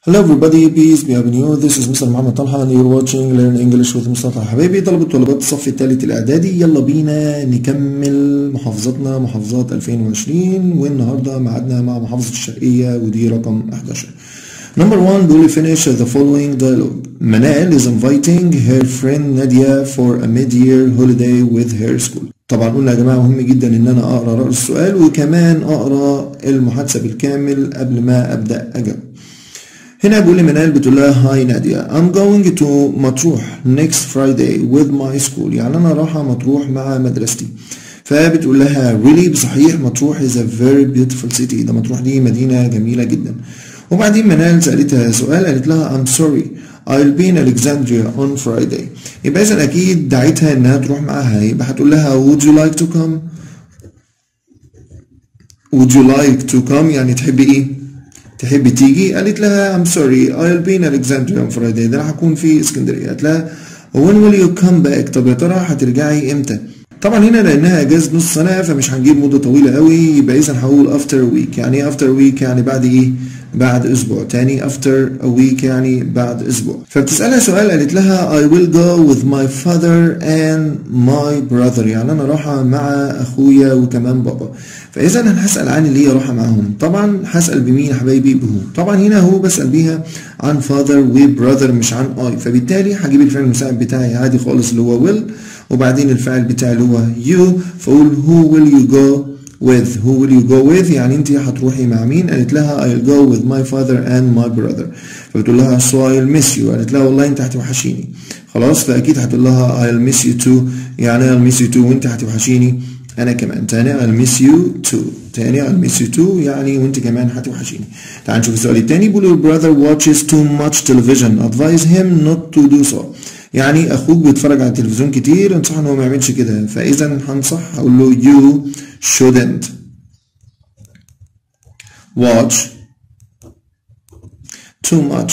Hello everybody, peace be upon you. This is Mr. محمد طلحة and you're watching Learn English with مصطفى حبايبي طلبة طلبات الصف الثالث الإعدادي يلا بينا نكمل محافظتنا محافظات 2020 والنهاردة معادنا مع محافظة الشرقية ودي رقم 11 Number one بيقول finish the following dialogue Manal is inviting her friend Nadia for a mid-year holiday with her school طبعا قلنا يا جماعة مهم جدا ان انا اقرا رأس السؤال وكمان اقرا المحادثة بالكامل قبل ما ابدأ اجاوب هنا بيقول لي منال بتقول لها هاي نادية I'm going to مطروح next Friday with my school يعني أنا رايحة مطروح مع مدرستي فبتقول لها really بصحيح مطروح is a very beautiful city ده مطروح دي مدينة جميلة جدا وبعدين منال سألتها سؤال قالت لها I'm sorry I'll be in Alexandria on Friday يبقى إذا أكيد دعيتها إنها تروح معاها يبقى هتقول لها would you like to come would you like to come يعني تحبي إيه تحبي تيجي قالت لها I'm sorry I'll be in Alexandria on Friday ده انا هكون في اسكندريه قالت لها when will you come back طب يا ترى هترجعي امتى طبعا هنا لانها اجازه نص سنه فمش هنجيب مده طويله قوي يبقى اذا هقول after a week يعني ايه after a week يعني بعد ايه بعد اسبوع تاني after a week يعني بعد اسبوع فبتسالها سؤال قالت لها I will go with my father and my brother يعني انا رايحه مع اخويا وكمان بابا فاذا انا هسال عن اللي هي رايحه معاهم طبعا هسال بمين يا حبايبي بهو طبعا هنا هو بسال بيها عن father و brother مش عن I فبالتالي هجيب الفعل المساعد بتاعي عادي خالص اللي هو will وبعدين الفعل بتاعي اللي هو you فاقول who will you go with who will you go with يعني انت هتروحي مع مين قالت لها I'll go with my father and my brother فبتقول لها so I'll miss you قالت لها والله انت هتوحشيني خلاص فاكيد هتقول لها I'll miss you too يعني I'll miss you too وانت هتوحشيني انا كمان تاني I'll miss you too تاني I'll miss you too يعني وانت كمان هتوحشيني تعال نشوف السؤال التاني بيقول your brother watches too much television advise him not to do so يعني اخوك بيتفرج على التلفزيون كتير انصحه ان هو ما يعملش كده فاذا هنصح اقول له you shouldn't watch too much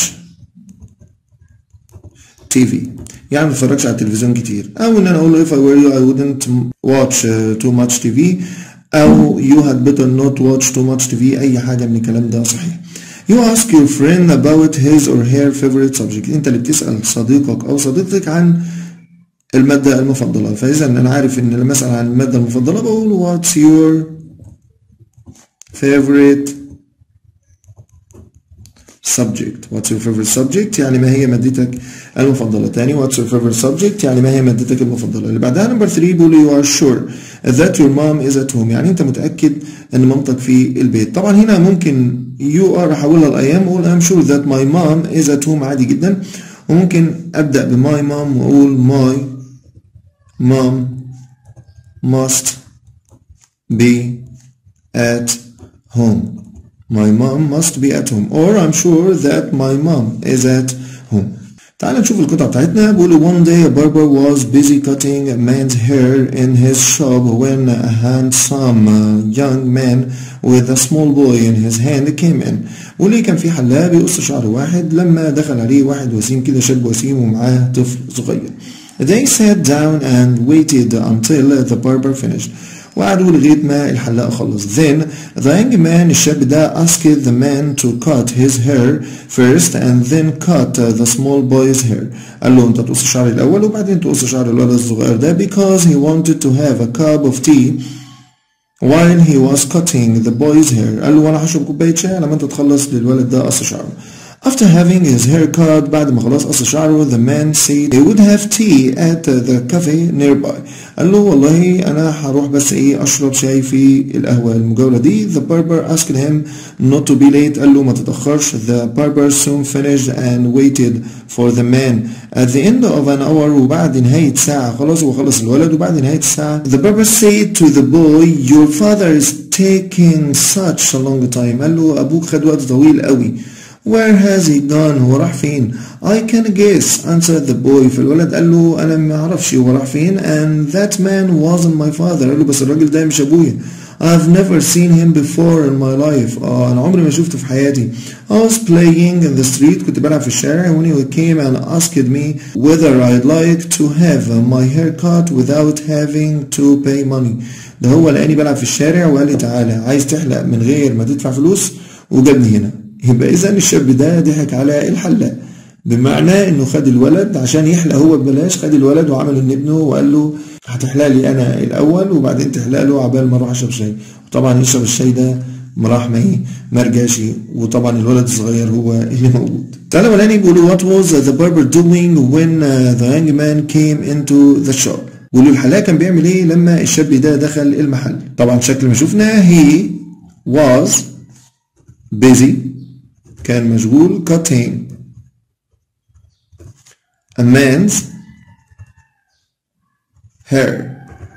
TV يعني ما تتفرجش على التلفزيون كتير او ان انا اقول له if I were you I wouldn't watch uh, too much TV او you had better not watch too much TV اي حاجة من الكلام ده صحيح You ask your friend about his or her favorite subject انت اللي بتسأل صديقك او صديقتك عن المادة المفضلة فإذا أنا عارف إن لما أسأل عن المادة المفضلة بقول what's your favorite subject what's your favorite subject يعني ما هي مادتك المفضلة تاني what's your favorite subject يعني ما هي مادتك المفضلة اللي بعدها نمبر 3 بيقول you are sure that your mom is at home يعني أنت متأكد إن مامتك في البيت طبعا هنا ممكن you are أحولها الأيام وأقول I'm sure that my mom is at home عادي جدا وممكن أبدأ ب my mom وأقول my mom must be at home. My mom must be at home. Or I'm sure that my mom is at home. تعال نشوف القطعة بتاعتنا بيقول one day a barber was busy cutting a man's hair in his shop when a handsome young man with a small boy in his hand came in بيقول كان في حلاق بيقص شعر واحد لما دخل عليه واحد وسيم كده شاب وسيم ومعاه طفل صغير They sat down and waited until the barber finished. وقعدوا لغاية ما الحلاق خلص. Then the young man الشاب ده asked the man to cut his hair first and then cut the small boy's hair. قال له أنت تقص شعري الأول وبعدين تقص شعر الولد الصغير ده because he wanted to have a cup of tea while he was cutting the boy's hair. قال له وأنا هشرب كوباية شاي لما أنت تخلص للولد ده قص شعره. After having his hair cut بعد ما خلاص قص شعره the man said he would have tea at the cafe nearby قال له والله أنا هروح بس إيه أشرب شاي في القهوة المجاورة دي the barber asked him not to be late قال له ما تتأخرش the barber soon finished and waited for the man at the end of an hour وبعد نهاية ساعة خلاص هو خلص الولد وبعد نهاية الساعة the barber said to the boy your father is taking such a long time قال له أبوك خد وقت طويل قوي Where has he gone? هو راح فين؟ I can guess answered the boy فالولد قال له أنا ما أعرفش هو راح فين and that man wasn't my father قال له بس الراجل ده مش أبويا I've never seen him before in my life آه أنا عمري ما شفته في حياتي I was playing in the street كنت بلعب في الشارع when he came and asked me whether I'd like to have my hair cut without having to pay money ده هو لقاني بلعب في الشارع وقال لي تعالى عايز تحلق من غير ما تدفع فلوس وجابني هنا يبقى اذا الشاب ده ضحك على الحلاق بمعنى انه خد الولد عشان يحلق هو ببلاش خد الولد وعمل ان ابنه وقال له هتحلق لي انا الاول وبعدين تحلق له عبال ما اروح اشرب شاي وطبعا يشرب الشاي ده راح ما ايه ما رجعش وطبعا الولد الصغير هو اللي موجود تعالى ولاني بيقولوا what was the barber doing when uh, the young man came into the shop بيقولوا الحلاق كان بيعمل ايه لما الشاب ده دخل المحل طبعا شكل ما شفنا he was busy كان مشغول cutting a man's hair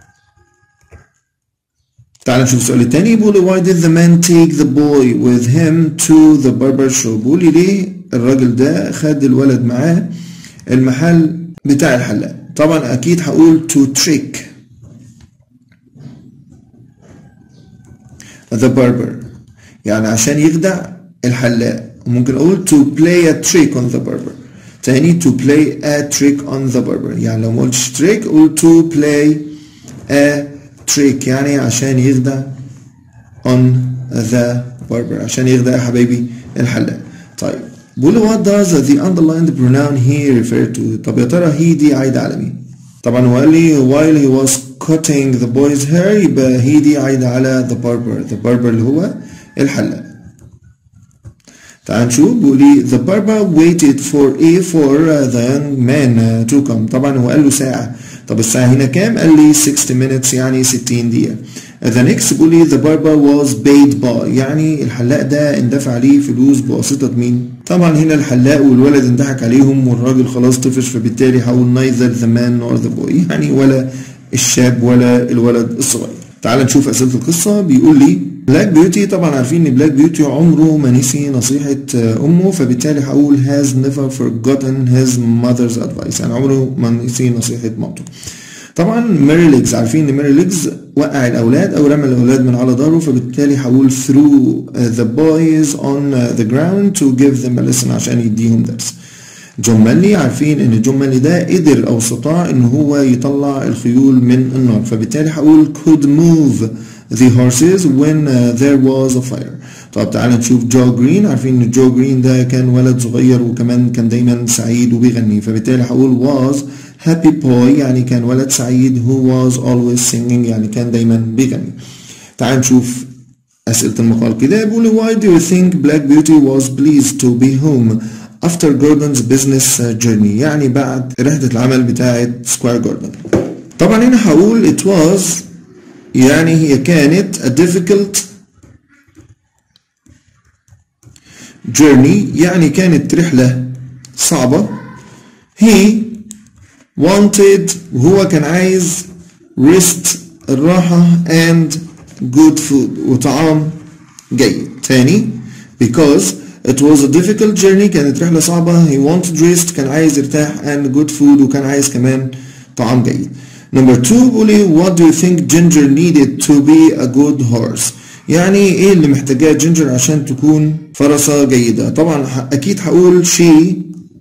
تعال نشوف السؤال التاني بيقول why did the man take the boy with him to the barber shop بيقول لي ليه الراجل ده خد الولد معاه المحل بتاع الحلاق طبعا اكيد هقول to trick the barber يعني عشان يخدع الحلاق ممكن اقول to play a trick on the barber تاني to play a trick on the barber يعني لو ما قلتش trick قول to play a trick يعني عشان يخدع on the barber عشان يخدع يا حبايبي الحلاق طيب بقول what does the underlined pronoun he refer to طب يا ترى he دي عايدة على مين طبعا هو قال لي while he was cutting the boy's hair يبقى he دي عايدة على the barber the barber اللي هو الحلاق تعال نشوف بيقول لي the barber waited for a for the young man to come طبعا هو قال له ساعة طب الساعة هنا كام؟ قال لي 60 minutes يعني 60 دقيقة the next بيقول لي the barber was paid by يعني الحلاق ده اندفع عليه فلوس بواسطة مين؟ طبعا هنا الحلاق والولد اندحك عليهم والراجل خلاص طفش فبالتالي هقول neither the man nor the boy يعني ولا الشاب ولا الولد الصغير تعال نشوف أسئلة القصة بيقول لي بلاك بيوتي طبعا عارفين ان بلاك بيوتي عمره ما نسي نصيحة امه فبالتالي هقول has never forgotten his mother's advice يعني عمره ما نسي نصيحة مامته طبعا ماري ليجز عارفين ان ماري ليجز وقع الاولاد او رمى الاولاد من على ظهره فبالتالي هقول threw the boys on the ground to give them a lesson عشان يديهم درس جون مالي عارفين ان جون مالي ده قدر او استطاع ان هو يطلع الخيول من النار فبالتالي هقول could move the horses when uh, there was a fire طب تعال نشوف جو جرين عارفين ان جو جرين ده كان ولد صغير وكمان كان دايما سعيد وبيغني فبالتالي هقول was happy boy يعني كان ولد سعيد who was always singing يعني كان دايما بيغني تعال نشوف أسئلة المقال كده بيقول why do you think Black Beauty was pleased to be home after Gordon's business journey يعني بعد رحلة العمل بتاعة سكوير جوردن طبعا هنا هقول it was يعني هي كانت a difficult journey يعني كانت رحلة صعبة he wanted وهو كان عايز rest الراحة and good food وطعام جيد تاني because it was a difficult journey كانت رحلة صعبة he wanted rest كان عايز يرتاح and good food وكان عايز كمان طعام جيد Number two بيقولي what do you think Ginger needed to be a good horse يعني ايه اللي محتاجاه جينجر عشان تكون فرسة جيدة طبعا اكيد هقول she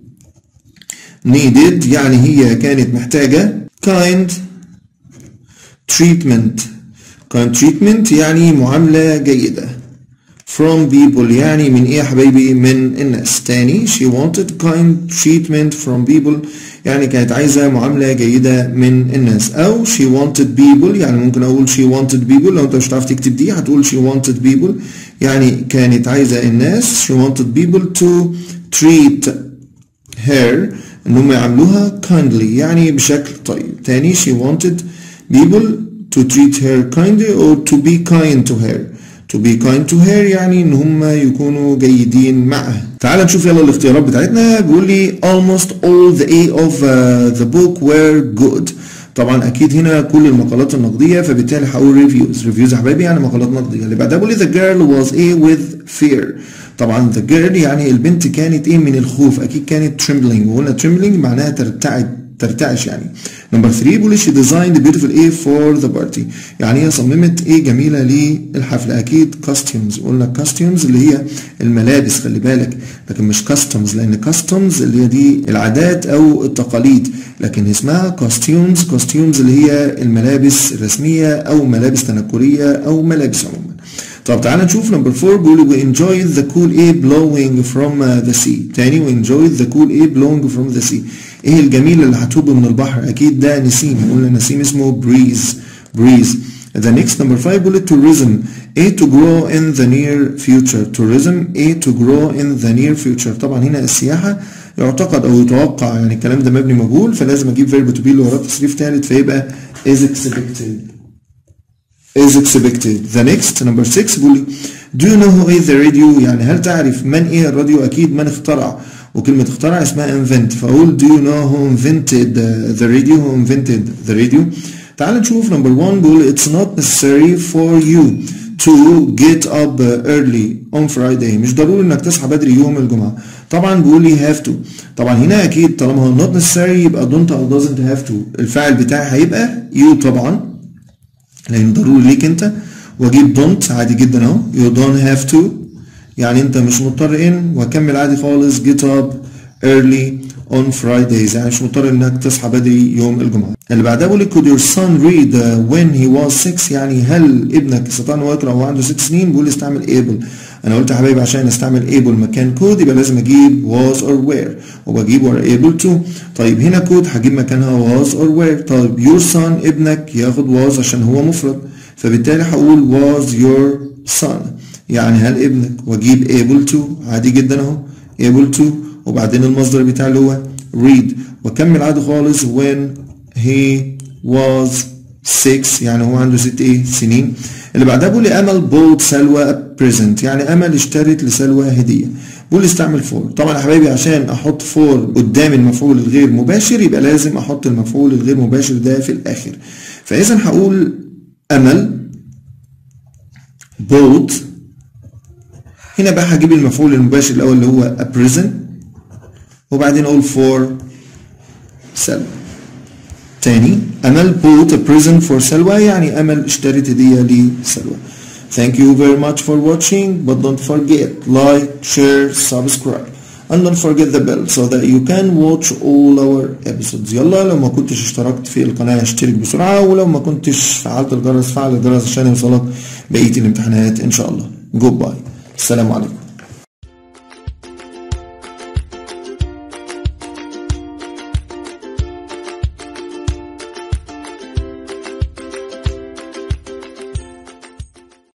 needed يعني هي كانت محتاجة kind treatment kind treatment يعني معاملة جيدة from people يعني من ايه يا حبايبي من الناس تاني she wanted kind treatment from people يعني كانت عايزة معاملة جيدة من الناس أو she wanted people يعني ممكن أقول she wanted people لو أنت مش هتعرف تكتب دي هتقول she wanted people يعني كانت عايزة الناس she wanted people to treat her إن هم يعاملوها kindly يعني بشكل طيب تاني she wanted people to treat her kindly or to be kind to her to be kind to her يعني ان هم يكونوا جيدين معها تعال نشوف يلا الاختيارات بتاعتنا بيقول لي almost all the A of uh, the book were good طبعا اكيد هنا كل المقالات النقديه فبالتالي هقول ريفيوز ريفيوز يا حبايبي يعني مقالات نقديه اللي بعدها بيقول لي the girl was A with fear طبعا the girl يعني البنت كانت ايه من الخوف اكيد كانت trembling وقلنا trembling معناها ترتعد ترتعش يعني نمبر 3 بيقول she designed beautiful A for the party يعني هي صممت ايه جميله للحفله اكيد costumes قلنا costumes اللي هي الملابس خلي بالك لكن مش customs لان customs اللي هي دي العادات او التقاليد لكن اسمها costumes costumes اللي هي الملابس الرسميه او ملابس تنكريه او ملابس عموما طب تعالى نشوف نمبر 4 بيقول we enjoyed the cool air blowing from uh, the sea تاني we enjoyed the cool air blowing from the sea ايه الجميل اللي هتهب من البحر اكيد ده نسيم قلنا نسيم اسمه breeze breeze The next number 5 bullet tourism A to grow in the near future tourism A to grow in the near future طبعا هنا السياحة يعتقد او يتوقع يعني الكلام ده مبني مجهول فلازم اجيب verb to be اللي وراه تصريف ثالث فيبقى is expected is expected the next number 6 بيقول لي do you know who is the radio يعني هل تعرف من ايه الراديو اكيد من اخترع وكلمة اخترع اسمها invent فاقول do you know who invented the radio who invented the radio تعال نشوف نمبر 1 بيقول it's not necessary for you to get up early on Friday مش ضروري انك تصحى بدري يوم الجمعة طبعا بيقول لي have to طبعا هنا اكيد طالما هو not necessary يبقى don't او doesn't have to الفاعل بتاعي هيبقى you طبعا لانه ضروري ليك انت واجيب don't عادي جدا اهو you don't have to يعني انت مش مضطر ان واكمل عادي خالص get up early on Fridays يعني مش مضطر انك تصحى بدري يوم الجمعة اللي بعدها بيقول could your son read when he was 6 يعني هل ابنك استطاع انه يقرا وهو عنده 6 سنين بيقول استعمل able انا قلت يا حبايبي عشان استعمل able مكان could يبقى لازم اجيب was or were وبجيب were able to طيب هنا could هجيب مكانها was or were طيب your son ابنك ياخد was عشان هو مفرد فبالتالي هقول was your son يعني هل ابنك واجيب able to عادي جدا اهو able to وبعدين المصدر بتاعي اللي هو read واكمل عادي خالص when he was 6 يعني هو عنده ست ايه سنين اللي بعدها بيقول لي امل بوت سلوى بريزنت يعني امل اشترت لسلوى هديه بيقول لي استعمل فور طبعا يا حبايبي عشان احط فور قدام المفعول الغير مباشر يبقى لازم احط المفعول الغير مباشر ده في الاخر فاذا هقول امل بوت هنا بقى هجيب المفعول المباشر الاول اللي هو a present وبعدين اقول for سلوى تاني امل bought a present for سلوى يعني امل اشترت هديه لسلوى Thank you very much for watching but don't forget like share subscribe and don't forget the bell so that you can watch all our episodes يلا لو ما كنتش اشتركت في القناة اشترك بسرعة ولو ما كنتش فعلت الجرس فعل الجرس عشان يوصلك بقية الامتحانات ان شاء الله Goodbye السلام عليكم